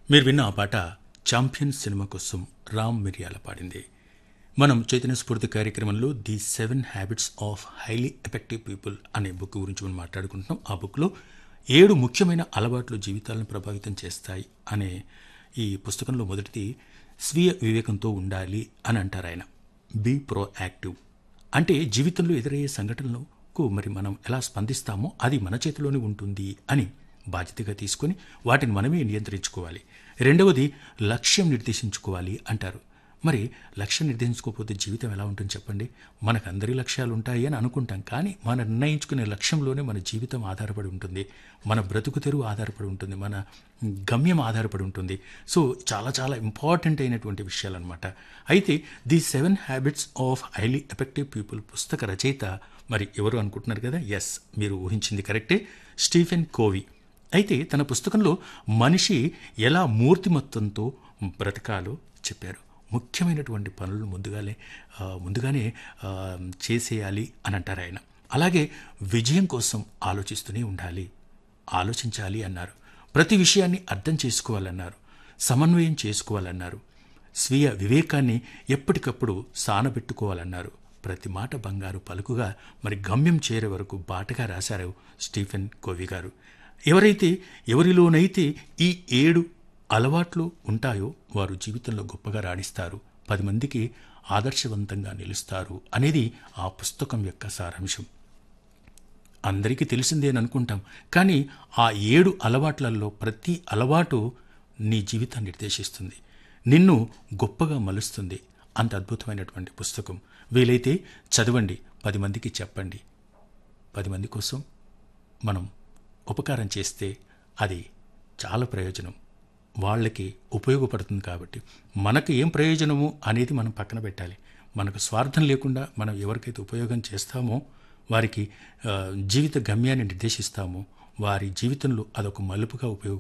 మీరు విన్న ఆ పాట ఛాంపియన్ సినిమా కోసం రామ్ మిరియాల పాడింది మనం చైతన్య స్ఫూర్తి కార్యక్రమంలో the seven habits of highly effective people అనే బుక్ గురించి మనం మాట్లాడుకుంటున్నాం ఆ బుక్లో ఏడు ముఖ్యమైన అలవాట్లు జీవితాలను ప్రభావితం చేస్తాయి అనే ఈ పుస్తకంలో మొదటిది స్వీయ వివేకంతో ఉండాలి అని అంటారు ఆయన బీ ప్రో యాక్టివ్ అంటే జీవితంలో ఎదురయ్యే సంఘటనలకు మరి మనం ఎలా స్పందిస్తామో అది మన చేతిలోనే ఉంటుంది అని బాధ్యతగా తీసుకొని వాటిని మనమే నియంత్రించుకోవాలి రెండవది లక్ష్యం నిర్దేశించుకోవాలి అంటారు మరి లక్ష్యం నిర్దేశించుకోకపోతే జీవితం ఎలా ఉంటుంది చెప్పండి మనకు అందరి లక్ష్యాలు ఉంటాయి అని అనుకుంటాం కానీ మనం నిర్ణయించుకునే లక్ష్యంలోనే మన జీవితం ఆధారపడి ఉంటుంది మన బ్రతుకు తెరువు ఆధారపడి ఉంటుంది మన గమ్యం ఆధారపడి ఉంటుంది సో చాలా చాలా ఇంపార్టెంట్ అయినటువంటి విషయాలు అనమాట అయితే the seven habits of highly effective people పుస్తక రచయిత మరి ఎవరు అనుకుంటున్నారు కదా ఎస్ మీరు ఊహించింది కరెక్టే స్టీఫెన్ కోవి అయితే తన పుస్తకంలో మనిషి ఎలా మూర్తిమత్వంతో బ్రతకాలో చెప్పారు ముఖ్యమైనటువంటి పనులు ముందుగానే ఆ, ముందుగానే ఆ, చేసేయాలి అని అంటారు ఆయన అలాగే విజయం కోసం ఆలోచిస్తూనే ఉండాలి ఆలోచించాలి అన్నారు ప్రతి విషయాన్ని అర్థం చేసుకోవాలన్నారు సమన్వయం చేసుకోవాలన్నారు స్వీయ వివేకాన్ని ఎప్పటికప్పుడు సానబెట్టుకోవాలన్నారు ప్రతి మాట బంగారు పలుకుగా మరి గమ్యం చేరే వరకు బాటగా రాశారు స్టీఫెన్ కోవి గారు ఎవరైతే ఎవరిలోనైతే ఈ ఏడు అలవాట్లు ఉంటాయో వారు జీవితంలో గొప్పగా రాణిస్తారు పది మందికి ఆదర్శవంతంగా నిలుస్తారు అనేది ఆ పుస్తకం యొక్క సారాంశం అందరికీ తెలిసిందే అనుకుంటాం కానీ ఆ ఏడు అలవాట్లలో ప్రతి అలవాటు నీ జీవితాన్ని నిర్దేశిస్తుంది నిన్ను గొప్పగా మలుస్తుంది అంత అద్భుతమైనటువంటి పుస్తకం వీలైతే చదవండి పది మందికి చెప్పండి పది మంది కోసం మనం ఉపకారం చేస్తే అది చాలా ప్రయోజనం వాళ్ళకి ఉపయోగపడుతుంది కాబట్టి మనకు ఏం ప్రయోజనము అనేది మనం పక్కన పెట్టాలి మనకు స్వార్థం లేకుండా మనం ఎవరికైతే ఉపయోగం చేస్తామో వారికి ఆ, జీవిత గమ్యాన్ని నిర్దేశిస్తామో వారి జీవితంలో అదొక మలుపుగా ఉపయోగ